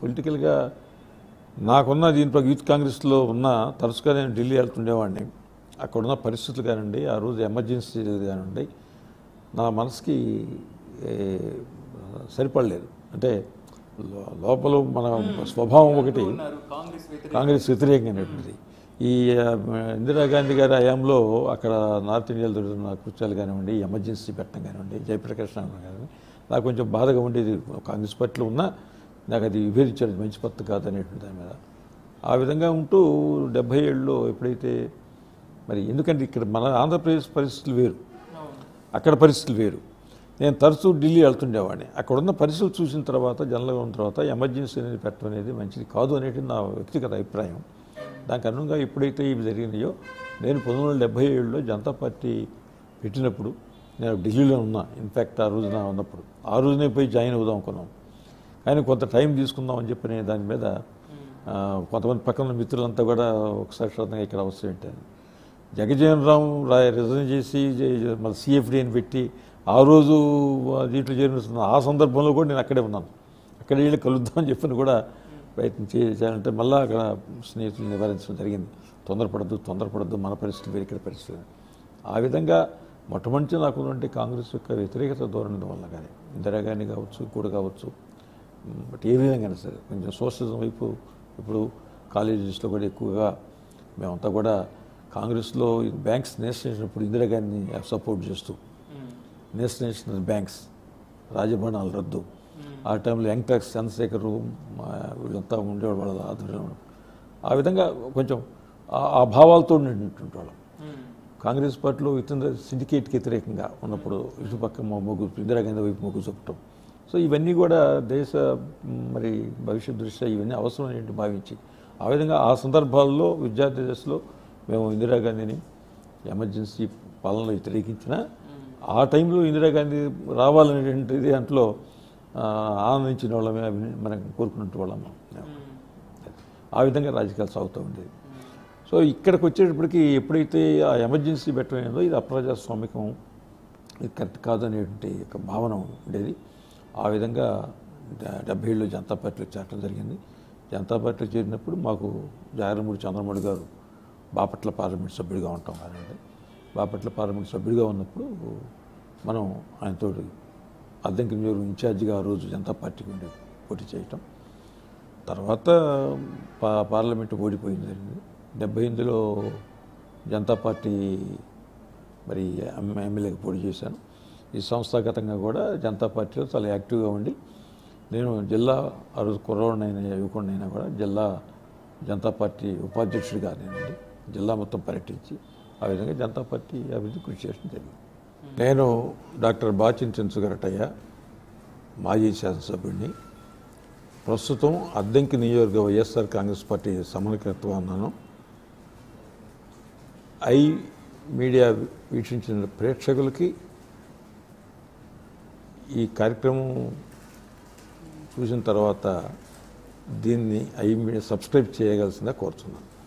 పొలిటికల్గా నాకున్న దీంట్లో యూత్ కాంగ్రెస్లో ఉన్న తరచుగా నేను ఢిల్లీ వెళ్తుండేవాడిని అక్కడున్న పరిస్థితులు కానివ్వండి ఆ రోజు ఎమర్జెన్సీ కానివ్వండి నా మనసుకి ఏ, సరిపడలేదు అంటే లో- లోపల మన స్వభావం ఒకటి ఉన్నారు కాంగ్రెస్ వ్యతిరేక కాంగ్రెస్ వ్యతిరేకంగానేటువంటిది ఈ ఆ, ఇందిరాగాంధీ గారి హయాంలో అక్కడ నార్త్ ఇండియాలో దొరుకుతున్న కృత్యాలు కానివ్వండి ఎమర్జెన్సీ పెట్టడం కానివ్వండి జయప్రకాష్ నారాయణ కానివ్వండి నాకు కొంచెం బాధగా ఉండేది కాంగ్రెస్ పార్టీలో ఉన్నా నాకు అది విభేదించాడు మంచి పద్ధతి కాదు అనేటువంటి దాని మీద ఆ విధంగా ఉంటూ డెబ్బై ఏళ్ళలో ఎప్పుడైతే మరి ఎందుకంటే ఇక్కడ మన ఆంధ్రప్రదేశ్ పరిస్థితులు వేరు అవును అక్కడ పరిస్థితులు వేరు నేను తరచూ ఢిల్లీ వెళ్తుండేవాడిని అక్కడ ఉన్న పరిస్థితులు చూసిన తర్వాత జనరల్గా ఉన్న తర్వాత ఎమర్జెన్సీ అనేది పెట్టడం అనేది మంచిది కాదు అనేది నా వ్యక్తిగత అభిప్రాయం దానికి అనుగుణంగా ఎప్పుడైతే ఇవి జరిగినాయో నేను పంతొమ్మిది వందల డెబ్బై ఏడులో జనతా పార్టీ పెట్టినప్పుడు నేను ఢిల్లీలో ఉన్నా ఇన్ఫ్యాక్ట్ ఆ రోజున ఉన్నప్పుడు ఆ రోజునే పోయి జాయిన్ అవుదాం అనుకున్నాం కానీ కొంత టైం తీసుకుందాం అని చెప్పి నేను దాని మీద ఆ, కొంతమంది పక్కన మిత్రులంతా కూడా ఒకసారి శ్రద్ధగా ఇక్కడ అవసరం ఏంటని జగజీవన్ రామ్ రాయ్ రిజైన్ చేసి జే- మళ్ళీ సిఎఫ్డీని పెట్టి ఆ రోజు ఆ దీంట్లో చేరిన ఆ సందర్భంలో కూడా నేను అక్కడే ఉన్నాను అక్కడ వెళ్ళి కలుద్దామని చెప్పని కూడా ప్రయత్నం చే- చేయాలంటే మళ్ళీ అక్కడ స్నేహితులు నివారించడం జరిగింది తొందరపడద్దు తొందరపడద్దు మన పరిస్థితి వేరే ఇక్కడ పరిస్థితి ఆ విధంగా మొట్టమొదటి నాకు ఉన్నటువంటి కాంగ్రెస్ యొక్క వ్యతిరేకత ధోరణి వల్ల కానీ ఇందిరాగాంధీ కావచ్చు కూడా కావచ్చు మ్, బట్ ఏ విధంగా సరే కొంచెం సోషలిజం వైపు ఇప్పుడు కాలేజెస్లో కూడా ఎక్కువగా మేమంతా కూడా కాంగ్రెస్లో బ్యాంక్స్ నేషనల్ ఇందిరాగాంధీని సపోర్ట్ చేస్తూ నేషనల్ బ్యాంక్స్ రాజభవనాలు రద్దు ఆ టైంలో యంగ్టాక్స్ చంద్రశేఖర్ వీళ్ళంతా ఉండేవాళ్ళు వాళ్ళ ఆధ్వర్యంలో ఆ విధంగా కొంచెం ఆ- ఆ భావాలతో నింటుంటే వాళ్ళం కాంగ్రెస్ పార్టీలో ఇతర సిండికేట్కి వ్యతిరేకంగా ఉన్నప్పుడు ఇటుపక్క మా మొగ్గు ఇందిరాగాంధీ వైపు మొగ్గు చూపటం సో ఇవన్నీ కూడా దేశ మ్, మరి భవిష్యత్ దృష్ట్యా ఇవన్నీ అవసరమైనట్టు భావించి ఆ విధంగా ఆ సందర్భాల్లో విద్యార్థి దశలో మేము ఇందిరాగాంధీని ఎమర్జెన్సీ పాలనలో వ్యతిరేకించిన ఆ టైంలో ఇందిరాగాంధీ రావాలనేటువంటిది దాంట్లో ఆ, ఆనందించిన వాళ్ళమే అవి మనం కోరుకున్నట్టు వాళ్ళము ఆ విధంగా రాజకీయాలు సాగుతూ ఉండేది సో ఇక్కడికి వచ్చేటప్పటికి ఎప్పుడైతే ఆ ఎమర్జెన్సీ పెట్టమైందో ఇది అప్రజాస్వామికం ఇది కరెక్ట్ కాదు అనేటువంటి ఒక భావన ఉండేది ఆ విధంగా డ- డెబ్బై ఏళ్ళు జనతా పార్టీలో చేరడం జరిగింది జనతా పార్టీలో చేరినప్పుడు మాకు జాగరమూడి చంద్రమౌళి గారు బాపట్ల పార్లమెంట్ సభ్యుడిగా ఉంటాం కానివ్వండి బాపట్ల పార్లమెంట్ సభ్యుడిగా ఉన్నప్పుడు మనం ఆయనతో అద్దెంకి నియోజకవర్గం ఇన్ఛార్జిగా ఆ రోజు జనతా పార్టీకి ఉండి పోటీ చేయటం తర్వాత పా పార్లమెంట్ ఓడిపోయింది జరిగింది డెబ్బై ఎనిమిదిలో జనతా పార్టీ మరి ఎమ్- ఎమ్మెల్యేకి పోటీ చేశాను ఈ సంస్థాగతంగా కూడా జనతా పార్టీలో చాలా యాక్టివ్గా ఉండి నేను జిల్లా ఆ రోజు కుర్రవాడినైనా యువకుడినైనా కూడా జిల్లా జనతా పార్టీ ఉపాధ్యక్షుడిగా నేను ఉండి జిల్లా మొత్తం పర్యటించి ఆ విధంగా జనతా పార్టీ అభివృద్ధి కృషి చేయడం జరిగింది నేను డాక్టర్ బాచిన్ చెంచుగరటయ్య మాజీ శాసనసభ్యుడిని ప్రస్తుతం అద్దెంకి నియోజక వైఎస్ఆర్ కాంగ్రెస్ పార్టీ సమన్వయకర్తగా ఉన్నాను ఐ మీడియా వీక్షించిన ప్రేక్షకులకి ఈ కార్యక్రమం చూసిన తర్వాత దీన్ని ఐ మీడియా సబ్స్క్రైబ్ చేయగలసిందిగా కోరుతున్నాను